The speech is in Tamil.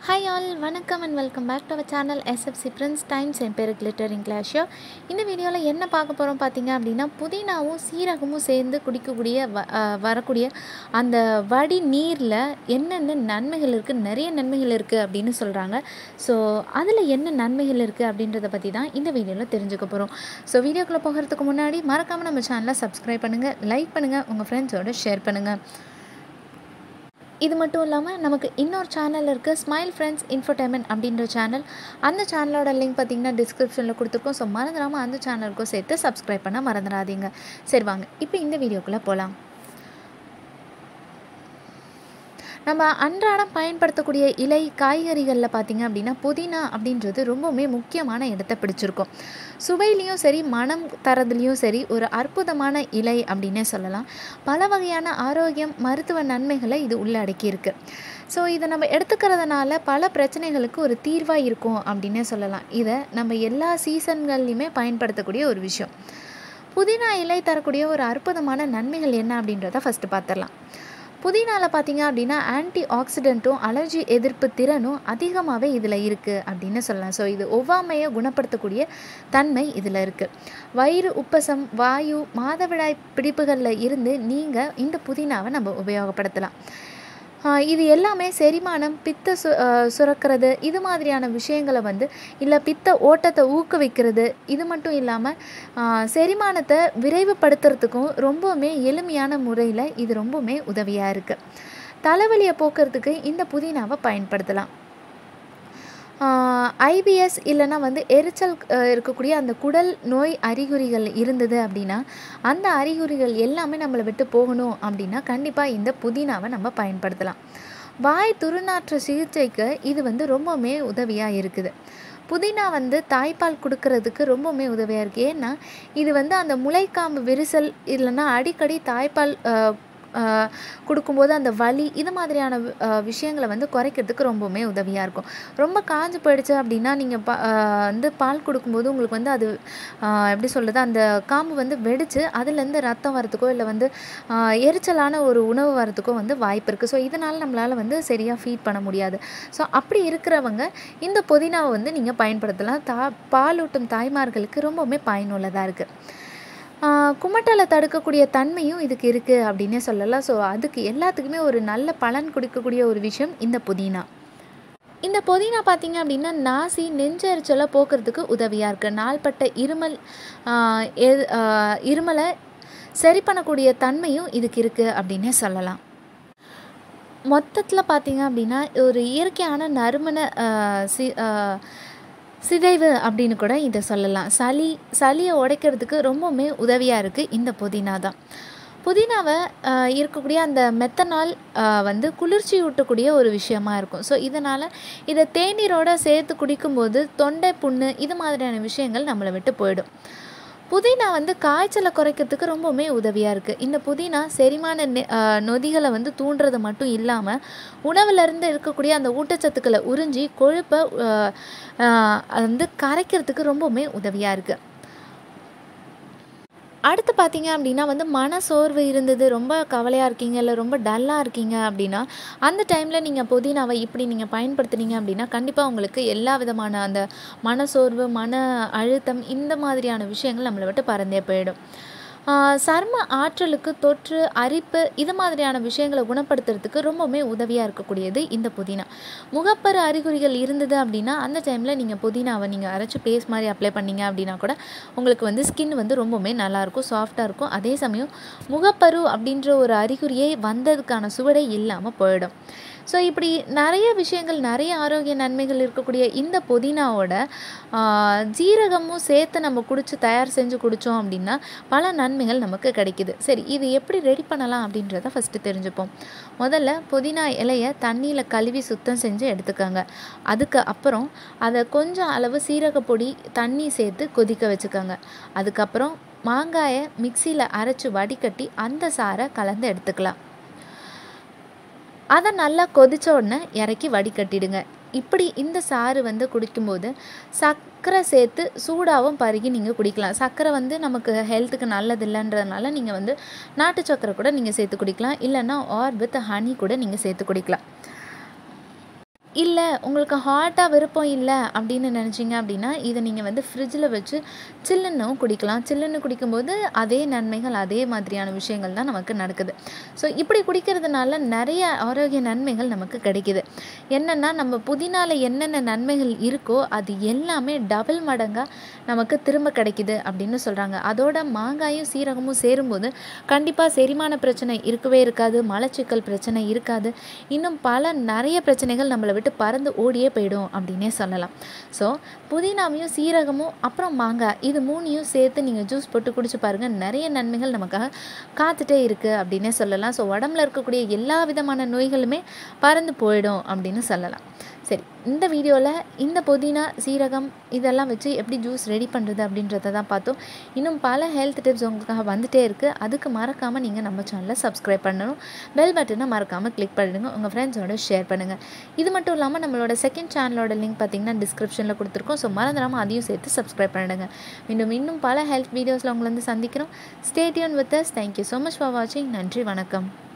ஹாய் ஆல் வணக்கம் and welcome back to our channel SFC Prince Times என் பேர் கிளிட்டரிங் கிளாஷியோ இந்த வீடியோவில் என்ன பார்க்க போகிறோம் பார்த்தீங்க அப்படின்னா புதினாவும் சீரகமும் சேர்ந்து குடிக்கக்கூடிய வ அஹ் வரக்கூடிய அந்த வடி நீரில் என்னென்ன நன்மைகள் இருக்குது நிறைய நன்மைகள் இருக்குது அப்படின்னு சொல்கிறாங்க ஸோ அதில் என்ன நன்மைகள் இருக்குது அப்படின்றத பற்றி தான் இந்த வீடியோவில் தெரிஞ்சுக்க போகிறோம் ஸோ வீடியோக்குள்ளே போகிறதுக்கு முன்னாடி மறக்காமல் நம்ம சேனலை சப்ஸ்கிரைப் பண்ணுங்கள் லைக் பண்ணுங்கள் உங்கள் ஃப்ரெண்ட்ஸோட ஷேர் பண்ணுங்கள் இது மட்டும் இல்லாமல் நமக்கு இன்னொரு சேனல் இருக்குது ஸ்மைல் ஃப்ரெண்ட்ஸ் இன்ஃபர்டைன்மெண்ட் அப்படின்ற சேனல் அந்த சேனலோட லிங்க் பார்த்தீங்கன்னா டிஸ்கிரிப்ஷனில் கொடுத்துருக்கோம் ஸோ மறந்துடாமல் அந்த சேனலுக்கும் சேர்த்து சப்ஸ்கிரைப் பண்ண மறந்துடாதீங்க சரி வாங்க இப்போ இந்த வீடியோக்குள்ளே போகலாம் நம்ம அன்றாடம் பயன்படுத்தக்கூடிய இலை காய்கறிகளில் பார்த்திங்க அப்படின்னா புதினா அப்படின்றது ரொம்பவுமே முக்கியமான இடத்த பிடிச்சிருக்கும் சுவையிலையும் சரி மனம் தரதுலேயும் சரி ஒரு அற்புதமான இலை அப்படின்னே சொல்லலாம் பல வகையான ஆரோக்கியம் மருத்துவ நன்மைகளை இது உள்ளடக்கியிருக்கு ஸோ இதை நம்ம எடுத்துக்கிறதுனால பல பிரச்சனைகளுக்கு ஒரு தீர்வாக இருக்கும் அப்படின்னே சொல்லலாம் இதை நம்ம எல்லா சீசன்கள்லையுமே பயன்படுத்தக்கூடிய ஒரு விஷயம் புதினா இலை தரக்கூடிய ஒரு அற்புதமான நன்மைகள் என்ன அப்படின்றத ஃபஸ்ட்டு பார்த்துடலாம் புதினாவில் பார்த்தீங்க அப்படின்னா ஆன்டி ஆக்சிடென்ட்டும் அலர்ஜி எதிர்ப்பு திறனும் அதிகமாகவே இதில் இருக்குது அப்படின்னு சொல்லலாம் ஸோ இது ஒவ்வாமையை குணப்படுத்தக்கூடிய தன்மை இதில் இருக்குது வயிறு உப்பசம் வாயு மாதவிடாய் பிடிப்புகளில் இருந்து நீங்கள் இந்த புதினாவை நம்ம உபயோகப்படுத்தலாம் இது எல்லாமே செரிமானம் பித்த சு சுரக்கிறது இது மாதிரியான விஷயங்களை வந்து இல்லை பித்த ஓட்டத்தை ஊக்குவிக்கிறது இது மட்டும் இல்லாமல் செரிமானத்தை விரைவுபடுத்துறதுக்கும் ரொம்பவுமே எளிமையான முறையில் இது ரொம்பவுமே உதவியாக இருக்குது தலைவலியை போக்குறதுக்கு இந்த புதினாவை பயன்படுத்தலாம் ஐபிஎஸ் இல்லைன்னா வந்து எரிச்சல் இருக்கக்கூடிய அந்த குடல் நோய் அறிகுறிகள் இருந்தது அப்படின்னா அந்த அறிகுறிகள் எல்லாமே நம்மளை விட்டு போகணும் அப்படின்னா கண்டிப்பாக இந்த புதினாவை நம்ம பயன்படுத்தலாம் வாய் துருநாற்ற சிகிச்சைக்கு இது வந்து ரொம்பவுமே உதவியாக இருக்குது புதினா வந்து தாய்ப்பால் கொடுக்கறதுக்கு ரொம்பவுமே உதவியாக இருக்குது ஏன்னா இது வந்து அந்த முளைக்காம்பு விரிசல் இல்லைன்னா அடிக்கடி தாய்ப்பால் கொடுக்கும்போது அந்த வலி இது மாதிரியான விஷயங்களை வந்து குறைக்கிறதுக்கு ரொம்பவுமே உதவியாக இருக்கும் ரொம்ப காஞ்சு போயிடுச்சு அப்படின்னா நீங்கள் பா வந்து பால் கொடுக்கும்போது உங்களுக்கு வந்து அது எப்படி சொல்கிறது அந்த காம்பு வந்து வெடித்து அதுலேருந்து ரத்தம் வரத்துக்கோ இல்லை வந்து எரிச்சலான ஒரு உணவு வரத்துக்கோ வந்து வாய்ப்பு இருக்குது ஸோ இதனால் நம்மளால் வந்து சரியாக ஃபீட் பண்ண முடியாது ஸோ அப்படி இருக்கிறவங்க இந்த புதினாவை வந்து நீங்கள் பயன்படுத்தலாம் தா பாலூட்டும் தாய்மார்களுக்கு ரொம்பவுமே பயனுள்ளதாக இருக்குது குமட்டலை தடுக்கக்கூடிய தன்மையும் இதுக்கு இருக்குது அப்படின்னே சொல்லலாம் ஸோ அதுக்கு எல்லாத்துக்குமே ஒரு நல்ல பலன் கொடுக்கக்கூடிய ஒரு விஷயம் இந்த புதினா இந்த புதினா பார்த்திங்க அப்படின்னா நாசி நெஞ்செரிச்சலை போக்குறதுக்கு உதவியாக இருக்குது நாள்பட்ட இருமல் இருமலை சரி பண்ணக்கூடிய தன்மையும் இதுக்கு இருக்குது அப்படின்னே சொல்லலாம் மொத்தத்தில் பார்த்திங்க அப்படின்னா ஒரு இயற்கையான நறுமண சி சிதைவு அப்படின்னு கூட இதை சொல்லலாம் சளி சளியை உடைக்கிறதுக்கு ரொம்பவுமே உதவியாக இருக்குது இந்த புதினா தான் புதினாவை இருக்கக்கூடிய அந்த மெத்தனால் வந்து குளிர்ச்சி ஊட்டக்கூடிய ஒரு விஷயமா இருக்கும் ஸோ இதனால் இதை தேநீரோடு சேர்த்து குடிக்கும்போது தொண்டை புண்ணு இது மாதிரியான விஷயங்கள் நம்மளை விட்டு போயிடும் புதினா வந்து காய்ச்சலை குறைக்கிறதுக்கு ரொம்பவுமே உதவியாக இருக்குது இந்த புதினா செரிமான நொதிகளை வந்து தூண்டுறது மட்டும் இல்லாமல் உணவுலேருந்து இருக்கக்கூடிய அந்த ஊட்டச்சத்துக்களை உறிஞ்சி கொழுப்பை வந்து கரைக்கிறதுக்கு ரொம்பவுமே உதவியாக இருக்குது அடுத்து பார்த்தீங்க அப்படின்னா வந்து மன சோர்வு இருந்தது ரொம்ப கவலையாக இருக்கீங்க இல்லை ரொம்ப டல்லாக இருக்கீங்க அப்படின்னா அந்த டைமில் நீங்கள் புதினாவை இப்படி நீங்கள் பயன்படுத்துனீங்க அப்படின்னா கண்டிப்பாக உங்களுக்கு எல்லா விதமான அந்த மன சோர்வு மன அழுத்தம் இந்த மாதிரியான விஷயங்கள் நம்மளை விட்டு பறந்தே போயிடும் சர்ம ஆற்றலுக்கு தொற்று அரிப்பு இது மாதிரியான விஷயங்களை குணப்படுத்துறதுக்கு ரொம்பவுமே உதவியாக இருக்கக்கூடியது இந்த புதினா முகப்பரு அறிகுறிகள் இருந்தது அப்படின்னா அந்த டைமில் நீங்கள் புதினாவை நீங்கள் அரைச்சி பேஸ்ட் மாதிரி அப்ளை பண்ணிங்க அப்படின்னா கூட உங்களுக்கு வந்து ஸ்கின் வந்து ரொம்பவுமே நல்லாயிருக்கும் சாஃப்டாக இருக்கும் அதே சமயம் முகப்பரு அப்படின்ற ஒரு அறிகுறியே வந்ததுக்கான சுவடே இல்லாமல் போயிடும் ஸோ இப்படி நிறைய விஷயங்கள் நிறைய ஆரோக்கிய நன்மைகள் இருக்கக்கூடிய இந்த புதினாவோட ஜீரகமும் சேர்த்து நம்ம குடித்து தயார் செஞ்சு குடித்தோம் அப்படின்னா பல நன்மைகள் நமக்கு கிடைக்கிது சரி இது எப்படி ரெடி பண்ணலாம் அப்படின்றத ஃபஸ்ட்டு தெரிஞ்சுப்போம் முதல்ல புதினா இலையை தண்ணியில் கழுவி சுத்தம் செஞ்சு எடுத்துக்கோங்க அதுக்கு அப்புறம் அதை கொஞ்சம் அளவு சீரகப்பொடி தண்ணி சேர்த்து கொதிக்க வச்சுக்கோங்க அதுக்கப்புறம் மாங்காயை மிக்சியில் அரைச்சி வடிகட்டி அந்த சாரை கலந்து எடுத்துக்கலாம் அதை நல்லா கொதித்த உடனே இறக்கி வடிகட்டிடுங்க இப்படி இந்த சாறு வந்து குடிக்கும்போது சர்க்கரை சேர்த்து சூடாகவும் பருகி நீங்கள் குடிக்கலாம் சர்க்கரை வந்து நமக்கு ஹெல்த்துக்கு நல்லது இல்லைன்றதுனால நீங்கள் வந்து நாட்டு சர்க்கரை கூட நீங்கள் சேர்த்து குடிக்கலாம் இல்லைன்னா ஆர் வித் ஹனி கூட நீங்கள் சேர்த்து குடிக்கலாம் இல்லை உங்களுக்கு ஹாட்டாக விருப்பம் இல்லை அப்படின்னு நினச்சிங்க அப்படின்னா இதை நீங்கள் வந்து ஃப்ரிட்ஜில் வச்சு சில்லுன்னும் குடிக்கலாம் சில்லுன்னு குடிக்கும்போது அதே நன்மைகள் அதே மாதிரியான விஷயங்கள் தான் நமக்கு நடக்குது ஸோ இப்படி குடிக்கிறதுனால நிறைய ஆரோக்கிய நன்மைகள் நமக்கு கிடைக்கிது என்னென்னா நம்ம புதினால என்னென்ன நன்மைகள் இருக்கோ அது எல்லாமே டபுள் மடங்காக நமக்கு திரும்ப கிடைக்குது அப்படின்னு சொல்கிறாங்க அதோட மாங்காயும் சீரகமும் சேரும்போது கண்டிப்பாக செரிமான பிரச்சனை இருக்கவே இருக்காது மலச்சிக்கல் பிரச்சனை இருக்காது இன்னும் பல நிறைய பிரச்சனைகள் நம்மளை விட்டு பறந்து ஓடியே போயிடும் அப்படின்னே சொல்லலாம் ஸோ புதினாவையும் சீரகமும் அப்புறம் மாங்காய் இது மூணையும் சேர்த்து நீங்கள் ஜூஸ் போட்டு குடிச்சு பாருங்கள் நிறைய நன்மைகள் நமக்காக காத்துட்டே இருக்குது அப்படின்னே சொல்லலாம் ஸோ உடம்புல இருக்கக்கூடிய எல்லா விதமான நோய்களுமே பறந்து போயிடும் அப்படின்னு சொல்லலாம் சரி இந்த வீடியோவில் இந்த புதினா சீரகம் இதெல்லாம் வச்சு எப்படி ஜூஸ் ரெடி பண்ணுறது அப்படின்றத தான் பார்த்தோம் இன்னும் பல ஹெல்த் டிப்ஸ் உங்களுக்காக வந்துட்டே இருக்குது அதுக்கு மறக்காமல் நீங்கள் நம்ம சேனலை சப்ஸ்கிரைப் பண்ணணும் பெல் பட்டனை மறக்காமல் கிளிக் பண்ணிடுங்க உங்கள் ஃப்ரெண்ட்ஸோட ஷேர் பண்ணுங்கள் இது மட்டும் இல்லாமல் நம்மளோட செகண்ட் சேனலோட லிங்க் பார்த்தீங்கன்னா டிஸ்கிரிப்ஷனில் கொடுத்துருக்கோம் ஸோ மறந்துடாமல் அதையும் சேர்த்து சப்ஸ்கிரைப் பண்ணிடுங்க மீண்டும் இன்னும் பல ஹெல்த் வீடியோஸில் உங்களை வந்து சந்திக்கிறோம் stay tuned with us thank you so much for வாட்சிங் நன்றி வணக்கம்